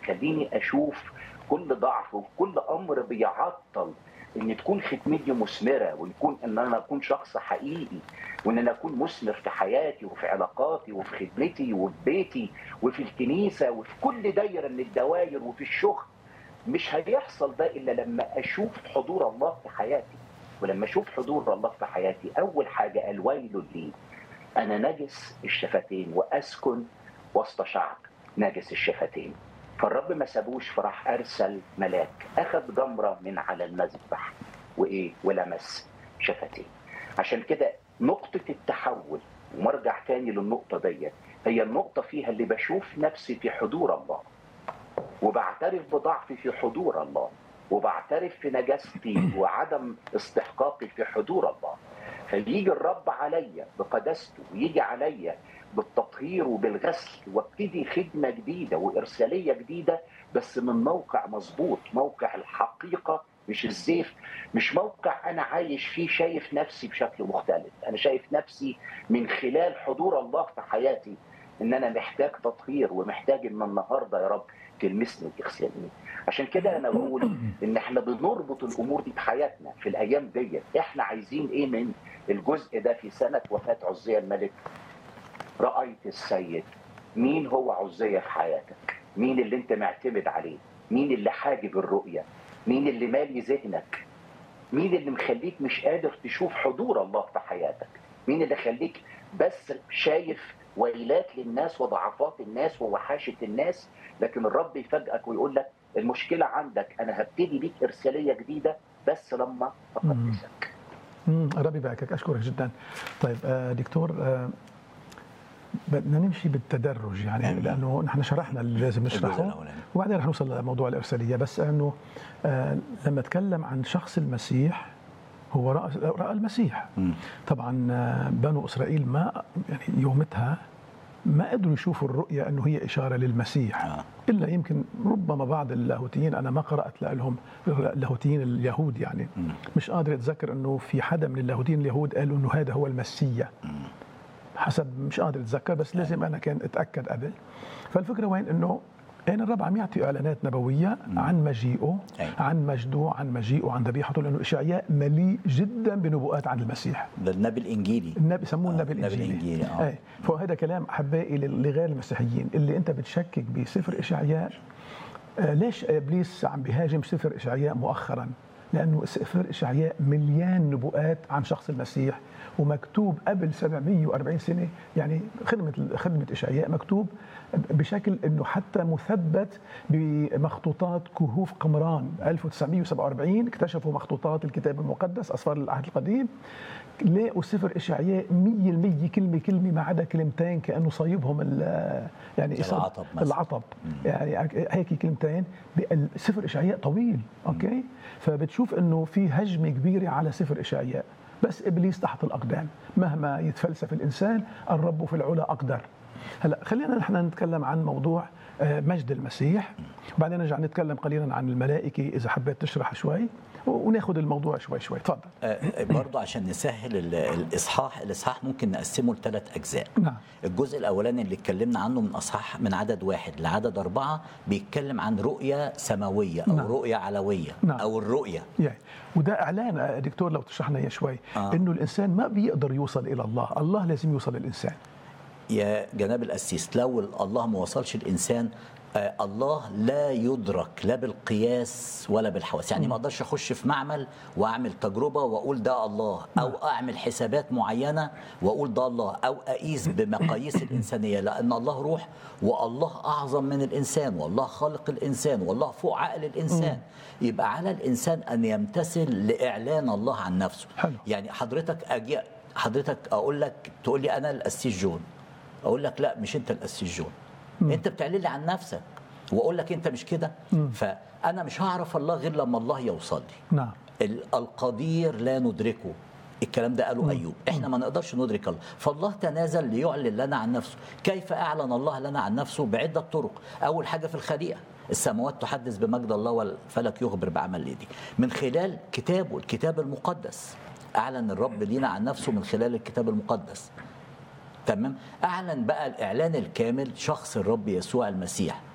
تخليني اشوف كل ضعف وكل امر بيعطل ان تكون ختمتي مثمره ويكون ان انا اكون شخص حقيقي وان انا اكون مثمر في حياتي وفي علاقاتي وفي خدمتي وفي بيتي وفي الكنيسه وفي كل دايره من الدوائر وفي الشغل مش هيحصل ده الا لما اشوف حضور الله في حياتي ولما اشوف حضور الله في حياتي اول حاجه الويل لي انا نجس الشفتين واسكن وسط شعب نجس الشفتين فالرب ما سابوش فراح ارسل ملاك اخذ جمره من على المذبح وايه ولمس شفتيه عشان كده نقطه التحول ومرجع تاني للنقطه ديت هي النقطه فيها اللي بشوف نفسي في حضور الله وبعترف بضعفي في حضور الله وبعترف في نجاستي وعدم استحقاقي في حضور الله فيجي الرب عليا بقداسته ويجي عليا بالتطهير وبالغسل وابتدي خدمه جديده وارساليه جديده بس من موقع مظبوط موقع الحقيقه مش الزيف مش موقع انا عايش فيه شايف نفسي بشكل مختلف انا شايف نفسي من خلال حضور الله في حياتي ان انا محتاج تطهير ومحتاج ان النهارده يا رب تلمسني وتغسلني عشان كده انا بقول ان احنا بنربط الامور دي بحياتنا في الايام ديت احنا عايزين ايه من الجزء ده في سنه وفاه عزيه الملك رايت السيد مين هو عزيه في حياتك مين اللي انت معتمد عليه مين اللي حاجب الرؤيه مين اللي مالي ذهنك مين اللي مخليك مش قادر تشوف حضور الله في حياتك مين اللي خليك بس شايف ويلات للناس وضعفات الناس ووحاشة الناس لكن الرب يفاجئك ويقول لك المشكلة عندك أنا هبتدي بيك إرسالية جديدة بس لما أقدسك ربي يباركك أشكرك جدا طيب آه دكتور آه بدنا نمشي بالتدرج يعني أمين. لانه نحن شرحنا اللي لازم الجزء نشرحه الأولاني. وبعدين رح نوصل لموضوع الارساليه بس انه آه لما اتكلم عن شخص المسيح هو راى راى المسيح مم. طبعا آه، بنو اسرائيل ما يعني يومتها ما قدروا يشوفوا الرؤية أنه هي إشارة للمسيح آه. إلا يمكن ربما بعض اللاهوتيين أنا ما قرأت لهم اللاهوتيين اليهود يعني مم. مش قادر أتذكر أنه في حدا من اللاهوتيين اليهود قالوا أنه هذا هو المسيح حسب مش قادر أتذكر بس لازم أنا كان أتأكد قبل فالفكرة وين أنه يعني الرب عم يعطي اعلانات نبويه عن مجيئه أي. عن مجده عن مجيئه عن ذبيحته لانه اشعياء مليء جدا بنبوءات عن المسيح ده النبي الانجيلي النبي سموه آه، النبي النبي الانجيلي الإنجيلي، آه. ايه فهذا كلام احبائي لل- لغير المسيحيين اللي انت بتشكك بسفر اشعياء آه، ليش ابليس عم بيهاجم سفر اشعياء مؤخرا لانه سفر اشعياء مليان نبوءات عن شخص المسيح ومكتوب قبل 740 سنه يعني خدمه خدمه اشعياء مكتوب بشكل انه حتى مثبت بمخطوطات كهوف قمران 1947 اكتشفوا مخطوطات الكتاب المقدس اسفار العهد القديم لقوا سفر اشعياء 100% كلمه كلمه ما عدا كلمتين كانه صايبهم ال- يعني زي إصاب- العطب مثلاً. العطب يعني هيك كلمتين بال- سفر اشعياء طويل اوكي فبتشوف انه في هجمه كبيره على سفر اشعياء بس ابليس تحت الاقدام مهما يتفلسف الانسان الرب في العلا اقدر هلا خلينا نحن نتكلم عن موضوع آه، مجد المسيح وبعدين نرجع نتكلم قليلا عن الملائكه اذا حبيت تشرح شوي وناخذ الموضوع شوي شوي تفضل آه، برضو عشان نسهل ال- الاصحاح الاصحاح ممكن نقسمه لثلاث اجزاء نعم الجزء الاولاني اللي اتكلمنا عنه من اصحاح من عدد واحد لعدد اربعه بيتكلم عن رؤيه سماويه او نعم. رؤيه علويه نعم. او الرؤيه يعني وده اعلان آه، دكتور لو تشرح لنا إياه شوي آه. انه الانسان ما بيقدر يوصل الى الله الله لازم يوصل للانسان يا جناب القسيس لو الله ما وصلش الانسان آه، الله لا يدرك لا بالقياس ولا بالحواس يعني ما اقدرش اخش في معمل واعمل تجربه واقول ده الله او اعمل حسابات معينه واقول ده الله او اقيس بمقاييس الانسانيه لان الله روح والله اعظم من الانسان والله خالق الانسان والله فوق عقل الانسان يبقى على الانسان ان يمتثل لاعلان الله عن نفسه حلو. يعني حضرتك اجي حضرتك اقول لك تقول لي انا القسيس جون اقول لك لا مش انت القسيس جون انت بتعلن لي عن نفسك واقول لك انت مش كده فانا مش هعرف الله غير لما الله يوصل لي نعم ال- القدير لا ندركه الكلام ده قاله ايوب احنا ما نقدرش ندرك الله فالله تنازل ليعلن لنا عن نفسه كيف اعلن الله لنا عن نفسه بعده طرق اول حاجه في الخليقه السماوات تحدث بمجد الله والفلك يخبر بعمل ايدي من خلال كتابه الكتاب المقدس اعلن الرب لينا عن نفسه من خلال الكتاب المقدس تمام اعلن بقى الاعلان الكامل شخص الرب يسوع المسيح